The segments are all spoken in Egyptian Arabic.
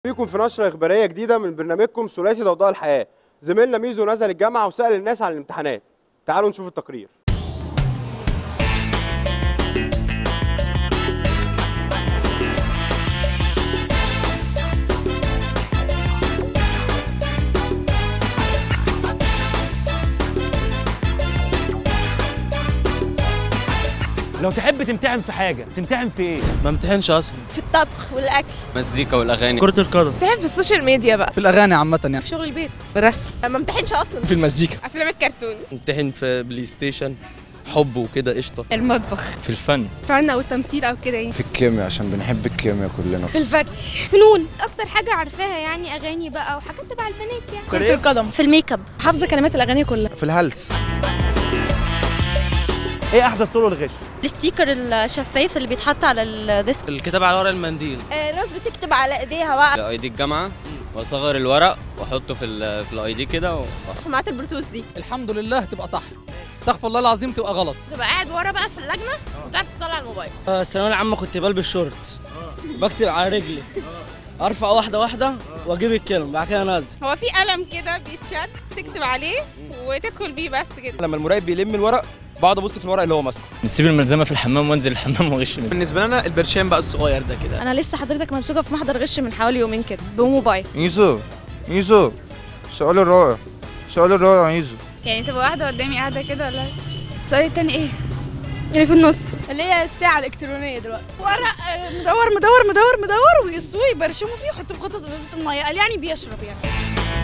بيكم في نشرة إخبارية جديدة من برنامجكم ثلاثي ضوضاء الحياة زميلنا ميزو نزل الجامعة وسأل الناس عن الامتحانات تعالوا نشوف التقرير لو تحب تمتحن في حاجه تمتحن في ايه ما امتحنش اصلا في الطبخ والاكل مزيكا والاغاني كرة القدم امتحان في السوشيال ميديا بقى في الأغاني عامة يعني في شغل البيت في الرسم ما امتحنش اصلا في المزيكا افلام الكرتون امتحن في بلاي ستيشن حب وكده قشطه المطبخ في الفن فن او التمثيل او كده يعني في الكيمياء عشان بنحب الكيمياء كلنا في الفتي فنون اكتر حاجه عارفاها يعني اغاني بقى وحاجات تبع البنات يعني كرة القدم في الميك اب حافظه كلمات الاغاني كلها في الهلس ايه احدث طرق الغش الستيكر الشفاف اللي بيتحط على الديسك الكتاب على ورق المنديل آه ناس بتكتب على ايديها بقى الاي دي الجامعه واصغر الورق واحطه في ال في الاي دي كده و... سماعات البلوتوث دي الحمد لله تبقى صح استغفر الله العظيم تبقى غلط تبقى قاعد ورا بقى في اللجنه وتعرف تطلع الموبايل الثانوية العامة كنت بلبس شورت بكتب على رجلي ارفع واحدة واحدة واجيب الكلمة بعد كده انزل هو في قلم كده بيتشد تكتب عليه وتدخل بيه بس كده لما المراقب بيلم الورق بقعد ابص في الورق اللي هو ماسكه نسيب الملزمه في الحمام وانزل الحمام واغش منه بالنسبة لنا البرشام بقى الصغير ده كده انا لسه حضرتك ممسوكه في محضر غش من حوالي يومين كده بموبايل ميزو ميزو سؤال الرائع سؤال الرائع ميزو يعني تبقى واحده قدامي قاعده كده ولا السؤال التاني ايه اللي في النص اللي هي الساعه الالكترونيه دلوقتي ورق آه، مدور مدور مدور مدور ويقصوه يبرشموا فيه يحطوه في غطا ازازه الميه قال يعني بيشرب يعني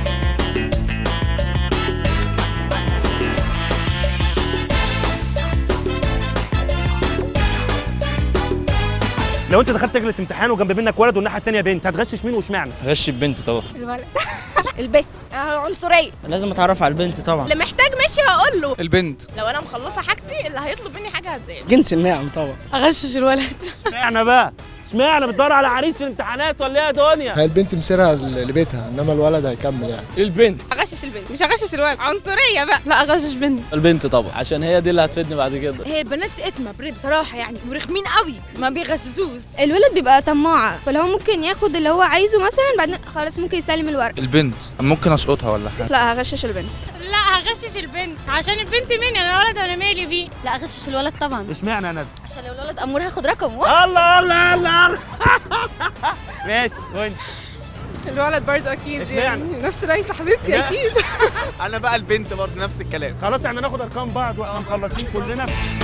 لو انت دخلت لجنه امتحان وجنب منك ولد والناحيه الثانيه بنت هتغشش مين واشمعنى غش البنت طبعا الولد البيت عنصريه لازم اتعرف على البنت طبعا اللي محتاج ماشي هقول له البنت لو انا مخلصه حاجتي اللي هيطلب مني حاجه هتزعل جنس النعم طبعا اغشش الولد اشمعنى بقى اشمعنى بتدور على عريس في الامتحانات ولا ايه يا دنيا هي البنت مسيرها لبيتها انما الولد هيكمل يعني البنت اغشش البنت مش هغشش الولد عنصريه بقى لا اغشش بنت البنت طبعا عشان هي دي اللي هتفيدني بعد كده هي البنات اتمه بريد بصراحه يعني ورخمين قوي ما بيغششوش الولد بيبقى طماع فلو هو ممكن ياخد اللي هو عايزه مثلا بعدين خلاص ممكن يسلم الورق البنت ممكن اشقطها ولا حاجه لا هغشش البنت لا هغشش البنت عشان البنت مين انا ولد انا مالي بيه لا اغشش الولد طبعا اشمعنى يا ندى عشان لو الولد امور هاخد رقمه الله الله الله الله ماشي وانت الولد برضه اكيد اشمعنى؟ يعني نفس رأي صاحبتي لا. اكيد انا بقى البنت برضه نفس الكلام خلاص احنا ناخد ارقام بعض واحنا مخلصين كلنا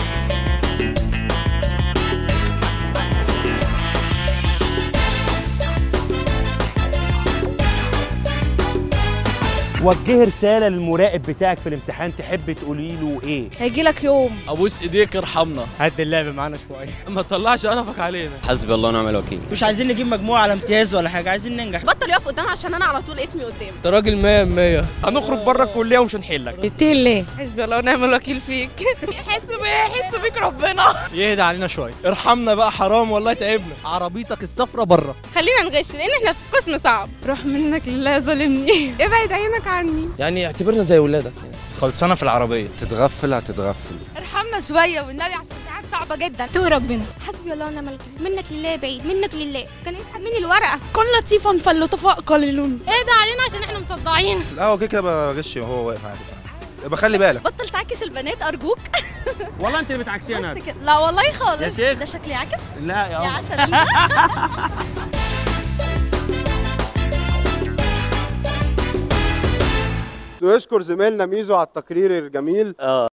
وجهي رساله للمراقب بتاعك في الامتحان تحب تقولي له ايه هيجي لك يوم ابوس ايديك ارحمنا هد اللعب معانا شويه ما تطلعش قرفك علينا حسبي الله ونعم الوكيل مش عايزين نجيب مجموعة على امتياز ولا حاجة عايزين ننجح بطل يقف قدامي عشان انا على طول اسمي قدامي انت راجل 100 100 هنخرج بره الكليه ومش هنحلك اتقي الله حسبي الله ونعم الوكيل فيك يحس بيا يحس بيك ربنا يهدى علينا شويه ارحمنا بقى حرام والله تعبنا عربيتك الصفرة بره خلينا نغش لان احنا في قسم صعب روح منك لله ظالمني ابعد عينك عني يعني اعتبرنا زي ولادك خلصانه في العربيه تتغفل هتتغفل ارحمنا شويه والنبي عشان ساعات صعبه جدا تو ربنا حسبي الله ونعم الوكيل منك لله بعيد منك لله كان يسحب مني الورقه كن لطيفا فلطفاء قليلون اهدى علينا عشان احنا مصدعين لا هو كده كده بغش وهو واقف عادي يبقى خلي بالك بطل تعكس البنات ارجوك والله انت اللي بتعكسيها بس ندى كده لا والله خالص يا شيخ. ده شكلي عكس لا يا يا قمر. عسل نشكر زميلنا ميزو على التقرير الجميل